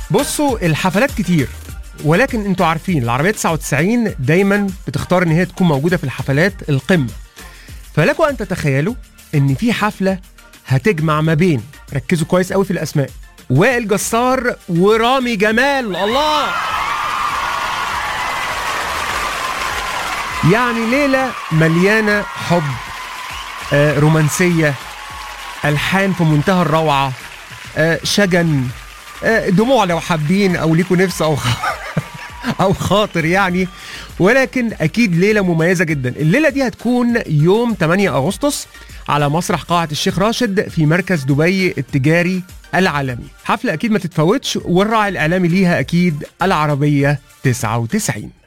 بصوا الحفلات كتير ولكن انتوا عارفين العربية 99 دايما بتختار ان هي تكون موجودة في الحفلات القمة فلكم ان تتخيلوا ان في حفلة هتجمع ما بين ركزوا كويس قوي في الاسماء وائل جسار ورامي جمال الله يعني ليلة مليانة حب آه، رومانسية ألحان في منتهى الروعة آه، شجن آه، دموع لو حابين أو ليكوا نفس أو خ- أو خاطر يعني ولكن أكيد ليلة مميزة جدا الليلة دي هتكون يوم 8 أغسطس على مسرح قاعة الشيخ راشد في مركز دبي التجاري العالمي حفلة أكيد ما تتفوتش والراعي الإعلامي ليها أكيد العربية 99